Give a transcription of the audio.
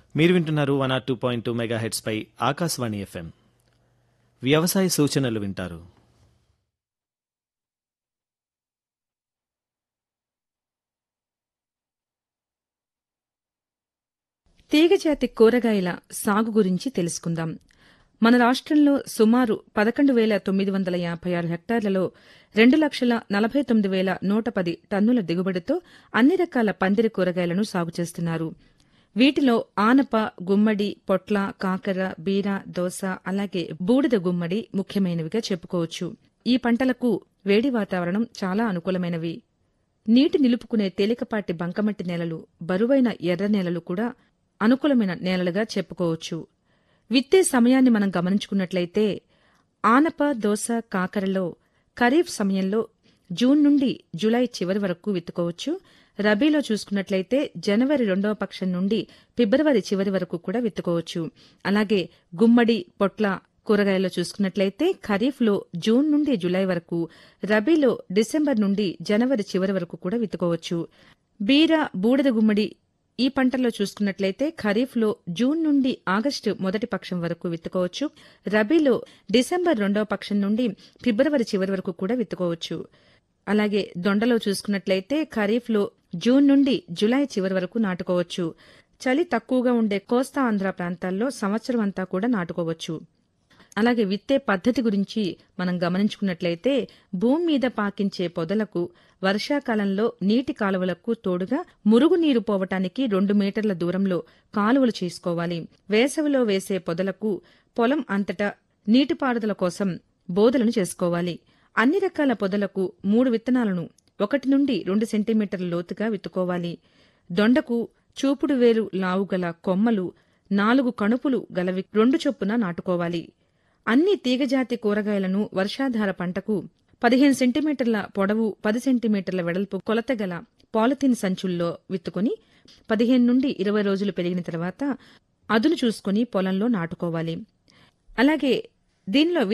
మీరు వింటున్నారు one R two point two mega hertz పై ఆకాశవాణి ఎఫ్ఎం వ్యవసాయ సూచనలు వింటారు తీగజాతి కూరగాయల సాగు గురించి తెలుసుకుందాం మన రాష్ట్రంలో సుమారు పదకొండు వేల తొమ్మిది వందల యాభై ఆరు హెక్టార్లలో రెండు లక్షల నలభై తొమ్మిది వేల నూట పది టన్నుల దిగుబడితో అన్ని రకాల పందిరి కూరగాయలను సాగు చేస్తున్నారు వీటిలో ఆనప గుమ్మడి పొట్ల కాకర బీర దోస అలాగే బూడిద గుమ్మడి ముఖ్యమైనవిగా చెప్పుకోవచ్చు ఈ పంటలకు వేడి వాతావరణం చాలా అనుకూలమైనవి నీటి నిలుపుకునే తేలికపాటి బంకమట్టి నేలలు బరువైన ఎర్ర నేలలు కూడా అనుకూలమైన నేలలుగా చెప్పుకోవచ్చు విత్తే సమయాన్ని మనం గమనించుకున్నట్లయితే ఆనప దోస కాకరలో ఖరీఫ్ సమయంలో జూన్ నుండి జూలై చివరి వరకు విత్తుకోవచ్చు రబీలో చూసుకున్నట్లయితే జనవరి రెండవ పక్షం నుండి ఫిబ్రవరి చివరి వరకు కూడా విత్తుకోవచ్చు అలాగే గుమ్మడి పొట్ల కూరగాయల్లో చూసుకున్నట్లయితే ఖరీఫ్లో జూన్ నుండి జూలై వరకు రబీలో డిసెంబర్ నుండి జనవరి చివరి వరకు కూడా విత్తుకోవచ్చు బీర బూడిద గుమ్మడి ఈ పంటల్లో చూసుకున్నట్లయితే ఖరీఫ్లో జూన్ నుండి ఆగస్టు మొదటి పక్షం వరకు విత్తుకోవచ్చు రబీలో డిసెంబర్ రెండవ పక్షం నుండి ఫిబ్రవరి చివరి వరకు కూడా విత్తుకోవచ్చు అలాగే దొండలో చూసుకున్నట్లయితే ఖరీఫ్లో జూన్ నుండి జులై చివరి వరకు నాటుకోవచ్చు చలి తక్కువగా ఉండే కోస్తా ఆంధ్ర ప్రాంతాల్లో సంవత్సరం అంతా కూడా నాటుకోవచ్చు అలాగే విత్తే పద్ధతి గురించి మనం గమనించుకున్నట్లయితే భూమి మీద పాకించే పొదలకు వర్షాకాలంలో నీటి కాలువలకు తోడుగా మురుగునీరు పోవటానికి రెండు మీటర్ల దూరంలో కాలువలు చేసుకోవాలి వేసవిలో వేసే పొదలకు పొలం అంతటా నీటిపారుదల కోసం బోదలను చేసుకోవాలి అన్ని రకాల పొదలకు మూడు విత్తనాలను ఒకటి నుండి రెండు సెంటీమీటర్ల లోతుగా విత్తుకోవాలి దొండకు చూపుడు వేరు లావుగల కొమ్మలు నాలుగు కణుపులు గలవి రెండు చొప్పున నాటుకోవాలి అన్ని తీగజాతి కూరగాయలను వర్షాధార పంటకు పదిహేను సెంటీమీటర్ల పొడవు పది సెంటీమీటర్ల వెడల్పు కొలత గల పాలిథిన్ సంచుల్లో విత్తుకొని పదిహేను నుండి ఇరవై రోజులు పెరిగిన తర్వాత అదును చూసుకుని పొలంలో నాటుకోవాలి అలాగే దీనిలో